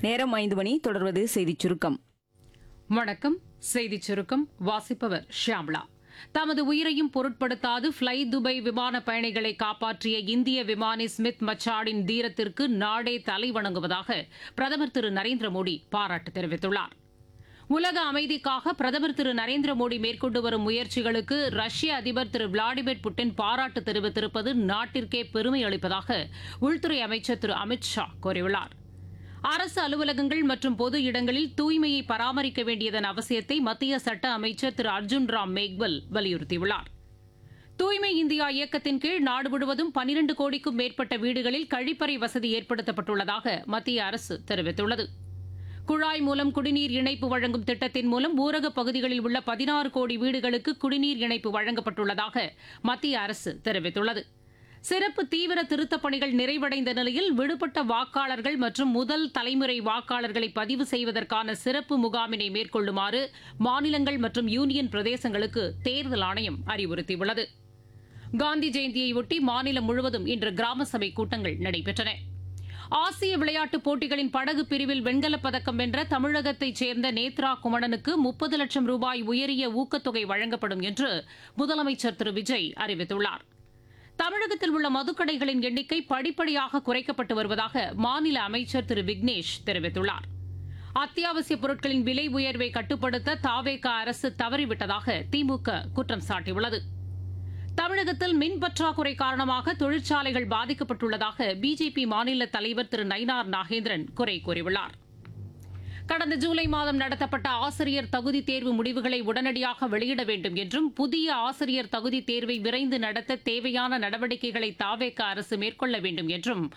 நேரம் ஐந்து மணி தொடர்வது செய்திச் சுருக்கம் வணக்கம் செய்திச் சுருக்கம் வாசிப்பவர் ஷியாம்லா தமது உயிரையும் பொருட்படுத்தாது ஃப்ளை துபாய் விமான பயணிகளை காப்பாற்றிய இந்திய விமானி ஸ்மித் மச்சாடின் தீரத்திற்கு நாடே தலைவணங்குவதாக பிரதமர் திரு நரேந்திர மோடி பாராட்டு தெரிவித்துள்ளார் உலக அமைதிக்காக பிரதமர் திரு நரேந்திர மோடி மேற்கொண்டு வரும் முயற்சிகளுக்கு ரஷ்ய அதிபர் திரு விளாடிமிர் புட்டின் பாராட்டு தெரிவித்திருப்பது நாட்டிற்கே பெருமை அளிப்பதாக உள்துறை அமைச்சர் திரு அமித் ஷா கூறியுள்ளார் அரசு அலுவலகங்கள் மற்றும் பொது இடங்களில் தூய்மையை பராமரிக்க வேண்டியதன் அவசியத்தை மத்திய சட்ட அமைச்சர் திரு அர்ஜுன் ராம் மேக்வல் வலியுறுத்தியுள்ளார் தூய்மை இந்தியா இயக்கத்தின் கீழ் நாடு முழுவதும் பனிரண்டு கோடிக்கும் மேற்பட்ட வீடுகளில் கழிப்பறை வசதி ஏற்படுத்தப்பட்டுள்ளதாக மத்திய அரசு தெரிவித்துள்ளது குழாய் மூலம் குடிநீர் இணைப்பு வழங்கும் திட்டத்தின் மூலம் ஊரகப் பகுதிகளில் உள்ள பதினாறு கோடி வீடுகளுக்கு குடிநீர் இணைப்பு வழங்கப்பட்டுள்ளதாக மத்திய அரசு தெரிவித்துள்ளது சிறப்பு தீவிர திருத்தப் பணிகள் நிறைவடைந்த நிலையில் விடுபட்ட வாக்காளர்கள் மற்றும் முதல் தலைமுறை வாக்காளர்களை பதிவு செய்வதற்கான சிறப்பு முகாமினை மேற்கொள்ளுமாறு மாநிலங்கள் மற்றும் யூனியன் பிரதேசங்களுக்கு தேர்தல் ஆணையம் அறிவுறுத்தியுள்ளது காந்தி ஜெயந்தியையொட்டி மாநிலம் முழுவதும் இன்று கிராம சபை கூட்டங்கள் நடைபெற்றன ஆசிய விளையாட்டுப் போட்டிகளின் படகு பிரிவில் வெண்கலப் பதக்கம் வென்ற தமிழகத்தைச் சேர்ந்த நேத்ரா குமணனுக்கு முப்பது லட்சம் ரூபாய் உயரிய ஊக்கத்தொகை வழங்கப்படும் என்று முதலமைச்சர் திரு விஜய் அறிவித்துள்ளார் தமிழகத்தில் உள்ள மதுக்கடைகளின் எண்ணிக்கை படிப்படியாக குறைக்கப்பட்டு வருவதாக மாநில அமைச்சர் திரு விக்னேஷ் தெரிவித்துள்ளார் அத்தியாவசிய பொருட்களின் விலை உயர்வை கட்டுப்படுத்த தாவேக அரசு தவறிவிட்டதாக திமுக குற்றம் சாட்டியுள்ளது தமிழகத்தில் மின் பற்றாக்குறை காரணமாக தொழிற்சாலைகள் பாதிக்கப்பட்டுள்ளதாக பிஜேபி மாநில தலைவர் திரு நயினார் நாகேந்திரன் குறை கூறியுள்ளார் கடந்த ஜூலை மாதம் நடத்தப்பட்ட ஆசிரியர் தகுதி தேர்வு முடிவுகளை உடனடியாக வெளியிட வேண்டும் என்றும் புதிய ஆசிரியர் தகுதி தேர்வை விரைந்து நடத்த தேவையான நடவடிக்கைகளை தாவேக அரசு மேற்கொள்ள வேண்டும் என்றும்